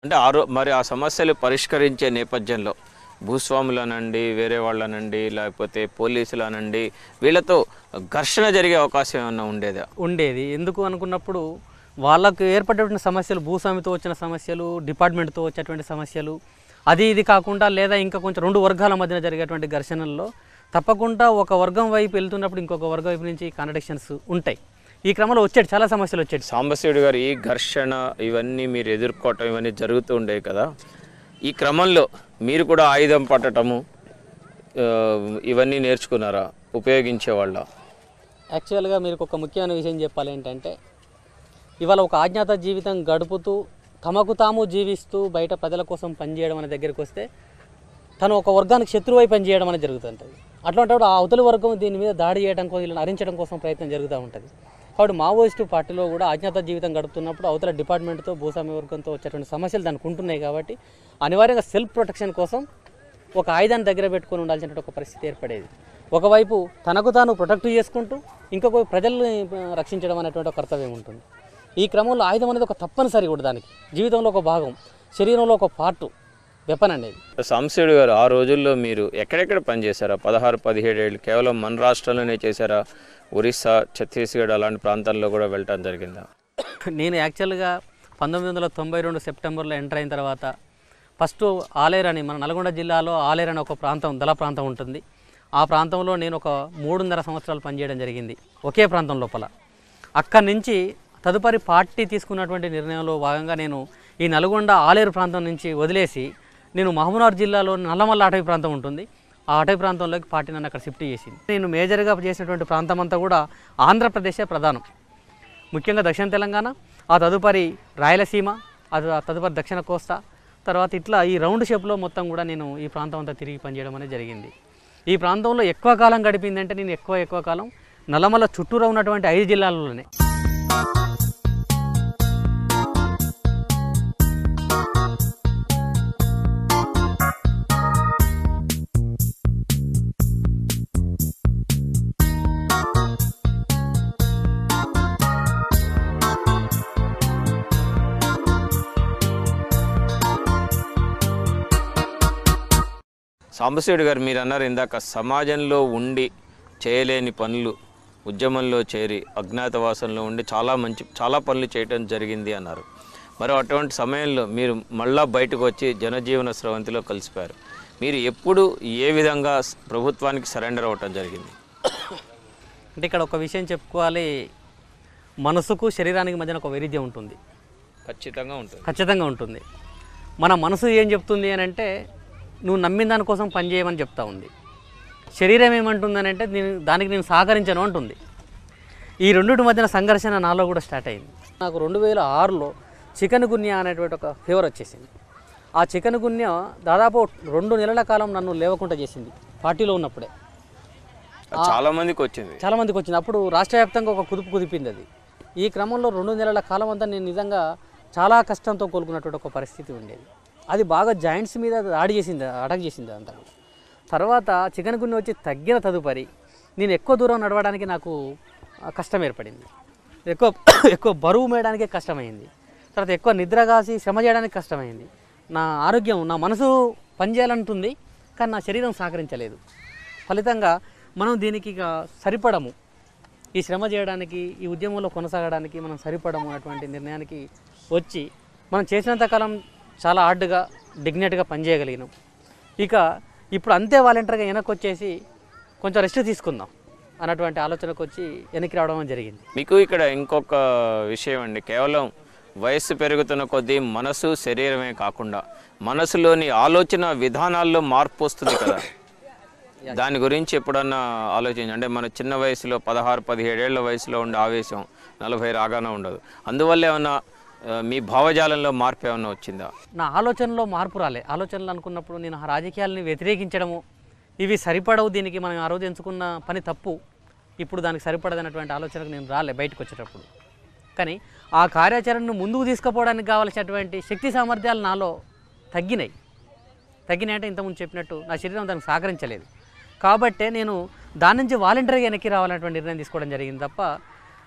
అంటే ఆరో మరి ఆ సమస్యలు పరిష్కరించే నేపథ్యంలో భూస్వాములనండి వేరే వాళ్ళనండి లేకపోతే పోలీసులనండి వీళ్ళతో ఘర్షణ జరిగే అవకాశం ఏమన్నా ఉండేదా ఉండేది ఎందుకు అనుకున్నప్పుడు వాళ్ళకు ఏర్పడేటువంటి సమస్యలు భూస్వామితో వచ్చిన సమస్యలు డిపార్ట్మెంట్తో వచ్చేటువంటి సమస్యలు అది ఇది కాకుండా లేదా ఇంకా కొంచెం రెండు వర్గాల మధ్యన జరిగేటువంటి ఘర్షణల్లో తప్పకుండా ఒక వర్గం వైపు వెళ్తున్నప్పుడు ఇంకొక వర్గం వైపు నుంచి కాంట్రడిక్షన్స్ ఉంటాయి ఈ క్రమంలో వచ్చేటి చాలా సమస్యలు వచ్చేటి సాంబశివుడు గారు ఈ ఘర్షణ ఇవన్నీ మీరు ఎదుర్కోవటం ఇవన్నీ జరుగుతూ ఉండేవి కదా ఈ క్రమంలో మీరు కూడా ఆయుధం పట్టటము ఆ, ఇవన్నీ నేర్చుకున్నారా ఉపయోగించేవాళ్ళ యాక్చువల్గా మీరు ఒక ముఖ్యమైన విషయం చెప్పాలి ఏంటంటే ఇవాళ ఒక ఆజ్ఞాత జీవితం గడుపుతూ తమకు తాము జీవిస్తూ బయట ప్రజల కోసం పనిచేయడం అనే దగ్గరికి వస్తే తను ఒక వర్గానికి శత్రువై పనిచేయడం అనేది జరుగుతుంటుంది అట్లాంటప్పుడు ఆ అవతలి వర్గం దీని మీద దాడి చేయడం కోసం వీళ్ళని అరించడం కోసం ప్రయత్నం జరుగుతూ ఉంటుంది కాబట్టి మావోయిస్టు పార్టీలో కూడా అజ్ఞాత జీవితం గడుపుతున్నప్పుడు అవతల డిపార్ట్మెంట్తో భూస్వామ్య వర్గంతో వచ్చేటువంటి సమస్యలు దానికి ఉంటున్నాయి కాబట్టి అనివార్యంగా సెల్ఫ్ ప్రొటెక్షన్ కోసం ఒక ఆయుధాన్ని దగ్గర పెట్టుకొని ఉండాల్సిన ఒక పరిస్థితి ఏర్పడేది ఒకవైపు తనకు తాను ప్రొటెక్ట్ చేసుకుంటూ ఇంకొక వైపు ప్రజల్ని ఆ, రక్షించడం అనేటువంటి ఒక కర్తవ్యం ఉంటుంది ఈ క్రమంలో ఆయుధం అనేది ఒక తప్పనిసరి కూడా దానికి జీవితంలో ఒక భాగం శరీరంలో ఒక పార్టు వెపన్ అనేది సాంబశివుడు గారు ఆ రోజుల్లో మీరు ఎక్కడెక్కడ పనిచేశారా పదహారు పదిహేడు ఏళ్ళు కేవలం మన రాష్ట్రంలోనే చేశారా ఒరిస్సా ఛత్తీస్గఢ్ అలాంటి ప్రాంతాల్లో కూడా వెళ్ళటం జరిగిందా నేను యాక్చువల్గా పంతొమ్మిది వందల తొంభై రెండు సెప్టెంబర్లో ఎంటర్ అయిన తర్వాత ఫస్ట్ ఆలేరు అని మన నల్గొండ జిల్లాలో ఆలేరు అనే ఒక ప్రాంతం దళ ప్రాంతం ఉంటుంది ఆ ప్రాంతంలో నేను ఒక మూడున్నర సంవత్సరాలు పనిచేయడం జరిగింది ఒకే ప్రాంతం లోపల అక్కడి నుంచి తదుపరి పార్టీ తీసుకున్నటువంటి నిర్ణయంలో భాగంగా నేను ఈ నల్గొండ ఆలేరు ప్రాంతం నుంచి వదిలేసి నేను మహబూబ్నగర్ జిల్లాలో నల్లమల్ల అటవీ ప్రాంతం ఉంటుంది ఆ అటవీ ప్రాంతంలోకి పార్టీ నన్ను అక్కడ షిఫ్ట్ చేసింది నేను మేజర్గా చేసినటువంటి ప్రాంతం అంతా కూడా ఆంధ్రప్రదేశే ప్రధానం ముఖ్యంగా దక్షిణ తెలంగాణ ఆ తదుపరి రాయలసీమ అది ఆ తదుపరి దక్షిణ కోస్తా తర్వాత ఇట్లా ఈ రౌండ్ షేప్లో మొత్తం కూడా నేను ఈ ప్రాంతం అంతా తిరిగి పనిచేయడం అనేది జరిగింది ఈ ప్రాంతంలో ఎక్కువ కాలం గడిపిందంటే నేను ఎక్కువ ఎక్కువ కాలం నల్లమల చుట్టూరా ఉన్నటువంటి ఐదు జిల్లాలలోనే సాంబశివుడు గారు మీరు అన్నారు ఇందాక సమాజంలో ఉండి చేయలేని పనులు ఉద్యమంలో చేరి అజ్ఞాతవాసంలో ఉండి చాలా మంచి చాలా పనులు చేయటం జరిగింది అన్నారు మరి అటువంటి సమయంలో మీరు మళ్ళా బయటకు వచ్చి జనజీవన స్రవంతిలో కలిసిపోయారు మీరు ఎప్పుడు ఏ విధంగా స్- ప్రభుత్వానికి సరెండర్ అవ్వటం జరిగింది అంటే ఇక్కడ ఒక విషయం చెప్పుకోవాలి మనసుకు శరీరానికి మధ్యన ఒక వైరుధ్యం ఉంటుంది ఖచ్చితంగా ఉంటుంది ఖచ్చితంగా ఉంటుంది మన మనసు ఏం చెప్తుంది అని అంటే నువ్వు నమ్మిన దానికోసం పని చేయమని చెప్తా ఉంది శరీరం ఏమంటుంది అంటే నేను దానికి నేను సహకరించను అంటుంది ఈ రెండింటి మధ్యన సంఘర్షణ నాలో కూడా స్టార్ట్ అయింది నాకు రెండు వేల ఆరులో చికెన్ గున్యా అనేటువంటి ఒక ఫీవర్ వచ్చేసింది ఆ చికెన్ గున్యా దాదాపు రెండు నెలల కాలం నన్ను లేవకుండా చేసింది పార్టీలో ఉన్నప్పుడే అది చాలా మందికి వచ్చింది చాలా మందికి వచ్చింది అప్పుడు రాష్ట్ర వ్యాప్తంగా ఒక కుదుపు కుదిపింది అది ఈ క్రమంలో రెండు నెలల కాలం అంతా నేను నిజంగా చాలా కష్టంతో కోలుకున్నటువంటి ఒక పరిస్థితి ఉండేది అది బాగా జాయింట్స్ మీద దాడి చేసింది అటాక్ చేసింది అంతా కూడా. తర్వాత చికెన్ గున్ని వచ్చి తగ్గిన తదుపరి నేను ఎక్కువ దూరం నడవడానికి నాకు ఆ, కష్టం ఏర్పడింది ఎక్కువ ఎక్కువ బరువు మేయడానికే కష్టమైంది తర్వాత ఎక్కువ నిద్రగాసి శ్రమ చేయడానికి కష్టమైంది నా ఆరోగ్యం నా మనసు పనిచేయాలంటుంది కానీ నా శరీరం సహకరించలేదు ఫలితంగా మనం దీనికి ఇక సరిపడము ఈ శ్రమ చేయడానికి ఈ ఉద్యమంలో కొనసాగడానికి మనం సరిపడము అటువంటి నిర్ణయానికి వచ్చి మనం చేసినంత కాలం చాలా హార్డ్గా డిగ్నెట్గా పనిచేయగలిగినాం ఇక ఇప్పుడు అంతే వాలంటీర్గా వెనక్కి వచ్చేసి కొంచెం రెస్ట్ తీసుకుందాం అన్నటువంటి ఆలోచనకు వచ్చి వెనక్కి రావడం జరిగింది మీకు ఇక్కడ ఇంకొక విషయం అండి కేవలం వయస్సు పెరుగుతున్న కొద్దీ మనసు శరీరమే కాకుండా మనసులోని ఆలోచన విధానాల్లో మార్పు వస్తుంది కదా దాని గురించి ఎప్పుడన్నా ఆలోచించి అంటే మన చిన్న వయసులో పదహారు పదిహేడేళ్ల వయసులో ఉండే ఆవేశం నలభై రాగానే ఉండదు అందువల్ల ఏమన్నా ఆ, మీ భావజాలంలో మార్పు ఏమన్నా వచ్చిందా నా ఆలోచనలో మార్పు రాలే ఆలోచనలు అనుకున్నప్పుడు నేను ఆ రాజకీయాలని వ్యతిరేకించడము ఇవి సరిపడవు దీనికి మనం ఆ రోజు ఎంచుకున్న పని తప్పు ఇప్పుడు దానికి సరిపడదన్నటువంటి ఆలోచనకు నేను రాలే బయటకు వచ్చేటప్పుడు కానీ ఆ కార్యాచరణను ముందుకు తీసుకుపోవడానికి కావాల్సినటువంటి శక్తి సామర్థ్యాలు నాలో తగ్గినాయి తగ్గినాయి అంటే ఇంతకుముందు చెప్పినట్టు నా శరీరం దానికి సహకరించలేదు కాబట్టే నేను దాని నుంచి వాలంటరీగా వెనక్కి రావాలన్నటువంటి నిర్ణయం తీసుకోవడం జరిగింది తప్ప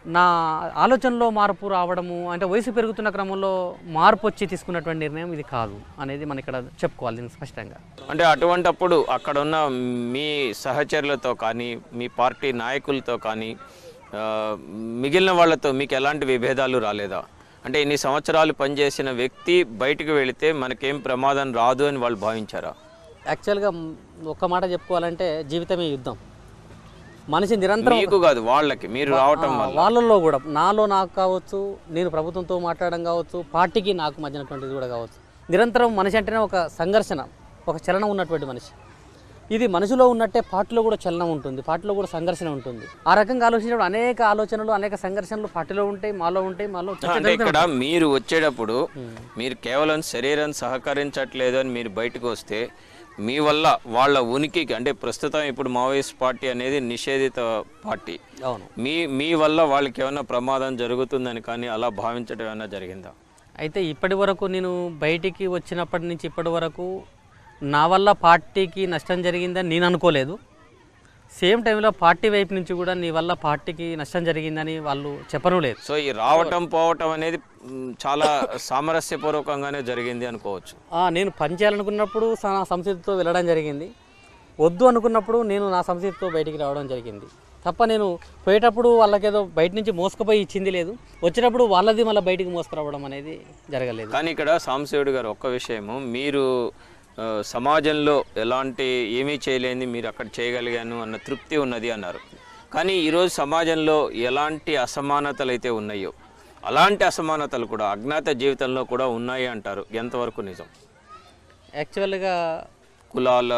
నా ఆలోచనలో మార్పు రావడము అంటే వయసు పెరుగుతున్న క్రమంలో మార్పు వచ్చి తీసుకున్నటువంటి నిర్ణయం ఇది కాదు అనేది మనం ఇక్కడ చెప్పుకోవాలి దీనికి స్పష్టంగా అంటే అటువంటప్పుడు అక్కడ ఉన్న మీ సహచరులతో కానీ మీ పార్టీ నాయకులతో కానీ ఆ, మిగిలిన వాళ్ళతో మీకు ఎలాంటి విభేదాలు రాలేదా అంటే ఇన్ని సంవత్సరాలు పనిచేసిన వ్యక్తి బయటకు వెళితే మనకేం ప్రమాదం రాదు అని వాళ్ళు భావించారా యాక్చువల్గా మ్, ఒక్క మాట చెప్పుకోవాలంటే జీవితమే యుద్ధం మనిషి నిరంతరం మీకు కాదు వాళ్ళకి మీరు రావటం ఆ, వల్ల వాళ్ళల్లో కూడా నాలో నాకు కావచ్చు నేను ప్రభుత్వంతో మాట్లాడడం కావచ్చు పార్టీకి నాకు మధ్యనటువంటిది కూడా కావచ్చు నిరంతరం మనిషి అంటేనే ఒక సంఘర్షణ ఒక చలనం ఉన్నటువంటి మనిషి ఇది మనిషిలో ఉన్నట్టే పార్టీలో కూడా చలనం ఉంటుంది పార్టీలో కూడా సంఘర్షణ ఉంటుంది ఆ రకంగా ఆలోచించినప్పుడు అనేక ఆలోచనలు అనేక సంఘర్షణలు పార్టీలో ఉంటాయి మాలో ఉంటాయి మాలో చర్చ అంటే ఇక్కడ మీరు వచ్చేటప్పుడు మీరు కేవలం శరీరం సహకరించట్లేదు అని మీరు బయటకు వస్తే మీ వల్ల వాళ్ళ ఉనికికి అంటే ప్రస్తుతం ఇప్పుడు మావోయిస్ట్ పార్టీ అనేది నిషేధిత పార్టీ అవును మీ మీ వల్ల వాళ్ళకి ఏమైనా ప్రమాదం జరుగుతుందని కానీ అలా భావించడం ఏమైనా జరిగిందా అయితే ఇప్పటి వరకు నేను బయటికి వచ్చినప్పటి నుంచి ఇప్పటి వరకు నా వల్ల పార్టీకి నష్టం జరిగిందని నేను అనుకోలేదు సేమ్ టైంలో పార్టీ వైపు నుంచి కూడా నీ వల్ల పార్టీకి నష్టం జరిగిందని వాళ్ళు చెప్పను లేదు సో ఈ రావటం పోవటం అనేది మ్, చాలా సామరస్యపూర్వకంగానే జరిగింది అనుకోవచ్చు ఆ, నేను పని చేయాలనుకున్నప్పుడు స- నా సంస్కృతితో వెళ్ళడం జరిగింది వద్దు అనుకున్నప్పుడు నేను నా సంస్కృతితో బయటికి రావడం జరిగింది తప్ప నేను పోయేటప్పుడు వాళ్ళకేదో బయట నుంచి మోసుకుపోయి ఇచ్చింది లేదు వచ్చేటప్పుడు వాళ్ళది మళ్ళీ బయటికి మోసుకురావడం అనేది జరగలేదు కానీ ఇక్కడ సాంశివుడు గారు ఒక్క విషయము మీరు ఆ, సమాజంలో ఎలాంటి ఏమీ చేయలేని మీరు అక్కడ చేయగలిగాను అన్న తృప్తి ఉన్నది అన్నారు కానీ ఈరోజు సమాజంలో ఎలాంటి అసమానతలు అయితే ఉన్నాయో అలాంటి అసమానతలు కూడా అజ్ఞాత జీవితంలో కూడా ఉన్నాయి అంటారు ఎంతవరకు నిజం యాక్చువల్గా కులాల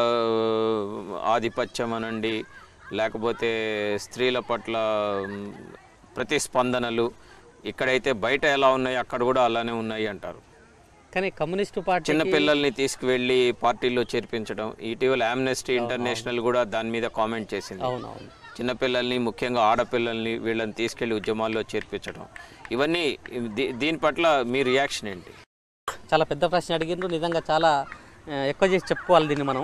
ఆధిపత్యం అనండి లేకపోతే స్త్రీల పట్ల మ్, ప్రతిస్పందనలు ఇక్కడైతే బయట ఎలా ఉన్నాయో అక్కడ కూడా అలానే ఉన్నాయి అంటారు కానీ కమ్యూనిస్టు పార్టీ చిన్న పిల్లల్ని తీసుకువెళ్ళి పార్టీలో చేర్పించడం ఇటీవల ఆమ్నెస్టీ ఇంటర్నేషనల్ కూడా దాని మీద కామెంట్ చేసింది అవునవును చిన్నపిల్లల్ని ముఖ్యంగా ఆడపిల్లల్ని వీళ్ళని తీసుకెళ్లి ఉద్యమాల్లో చేర్పించడం ఇవన్నీ దీ- దీని పట్ల మీ రియాక్షన్ ఏంటి చాలా పెద్ద ప్రశ్న అడిగిండ్రు నిజంగా చాలా ఆ, ఎక్కువ చేసి చెప్పుకోవాలి దీన్ని మనం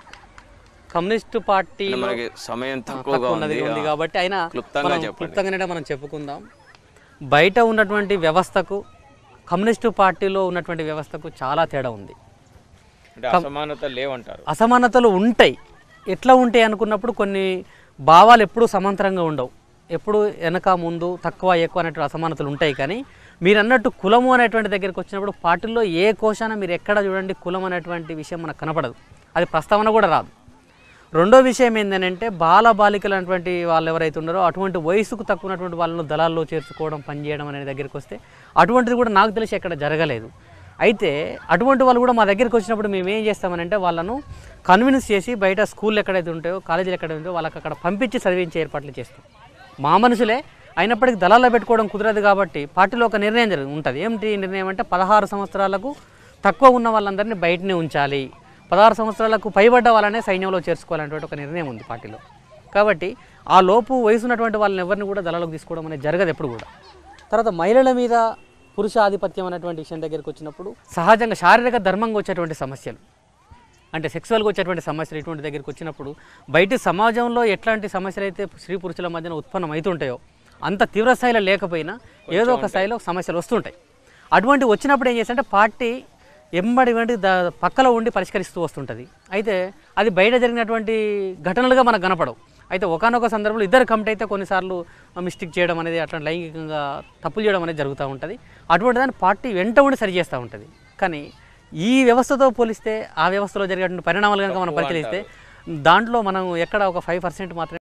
కమ్యూనిస్టు పార్టీ మనకి సమయం తక్కువగా ఉన్నది ఉంది ఉంది కాబట్టి అయినా క్లుప్తంగా మనం చెప్పండి. క్లుప్తంగానే మనం చెప్పుకుందాం బయట ఉన్నటువంటి వ్యవస్థకు కమ్యూనిస్టు పార్టీలో ఉన్నటువంటి వ్యవస్థకు చాలా తేడా ఉంది అంటే అసమానత లేవంటారు అసమానతలు ఉంటాయి ఎట్లా ఉంటాయి అనుకున్నప్పుడు కొన్ని భావాలు ఎప్పుడూ సమాంతరంగా ఉండవు ఎప్పుడు వెనక ముందు తక్కువ ఎక్కువ అనేటువంటి అసమానతలు ఉంటాయి కానీ మీరు అన్నట్టు కులము అనేటువంటి దగ్గరికి వచ్చినప్పుడు పార్టీల్లో ఏ కోశాన మీరు ఎక్కడ చూడండి కులం అనేటువంటి విషయం మనకు కనపడదు అది ప్రస్తావన కూడా రాదు రెండో విషయం ఏంటంటే బాల బాలికలు అనేటువంటి వాళ్ళు ఎవరైతే ఉన్నారో అటువంటి వయసుకు తక్కువ ఉన్నటువంటి వాళ్ళను దళాల్లో చేర్చుకోవడం పనిచేయడం అనే దగ్గరికి వస్తే అటువంటిది కూడా నాకు తెలిసి ఎక్కడ జరగలేదు అయితే అటువంటి వాళ్ళు కూడా మా దగ్గరికి వచ్చినప్పుడు మేము ఏం చేస్తామనంటే వాళ్ళను కన్విన్స్ చేసి బయట స్కూల్ ఎక్కడైతే ఉంటాయో కాలేజీలు ఎక్కడైతే ఉంటాయో వాళ్ళకి అక్కడ పంపించి చదివించే ఏర్పాట్లు చేస్తాం మా మనుషులే అయినప్పటికీ దళాల్లో పెట్టుకోవడం కుదరదు కాబట్టి పార్టీలో ఒక నిర్ణయం జరుగు ఉంటుంది ఏమిటి నిర్ణయం అంటే పదహారు సంవత్సరాలకు తక్కువ ఉన్న వాళ్ళందరినీ బయటనే ఉంచాలి పదహారు సంవత్సరాలకు పైబడ్డ వాళ్ళనే సైన్యంలో చేర్చుకోవాలనేటువంటి ఒక నిర్ణయం ఉంది పార్టీలో కాబట్టి ఆ లోపు వయసు ఉన్నటువంటి వాళ్ళని ఎవరిని కూడా దళాలకు తీసుకోవడం అనేది జరగదు ఎప్పుడు కూడా తర్వాత మహిళల మీద పురుష ఆధిపత్యం అనేటువంటి విషయం దగ్గరికి వచ్చినప్పుడు సహజంగా శారీరక ధర్మంగా వచ్చేటువంటి సమస్యలు అంటే సెక్సువల్గా వచ్చేటువంటి సమస్యలు ఇటువంటి దగ్గరికి వచ్చినప్పుడు బయట సమాజంలో ఎట్లాంటి సమస్యలు అయితే స్త్రీ పురుషుల మధ్యన ఉత్పన్నం అవుతుంటాయో అంత తీవ్ర స్థాయిలో లేకపోయినా ఏదో ఒక స్థాయిలో సమస్యలు వస్తుంటాయి అటువంటి వచ్చినప్పుడు ఏం చేస్తుంటే పార్టీ ఎంబడి వెంటి ద పక్కలో ఉండి పరిష్కరిస్తూ వస్తుంటుంది అయితే అది బయట జరిగినటువంటి ఘటనలుగా మనకు కనపడవు అయితే ఒకనొక సందర్భంలో ఇద్దరు కమిటీ అయితే కొన్నిసార్లు మిస్టేక్ చేయడం అనేది అట్లా లైంగికంగా తప్పులు చేయడం అనేది జరుగుతూ ఉంటుంది అటువంటి దాన్ని పార్టీ వెంట ఉండి సరి చేస్తూ ఉంటుంది కానీ ఈ వ్యవస్థతో పోలిస్తే ఆ వ్యవస్థలో జరిగేటువంటి పరిణామాలు కనుక మనం పరిశీలిస్తే దాంట్లో మనం ఎక్కడ ఒక ఫైవ్ పర్సెంట్ మాత్రమే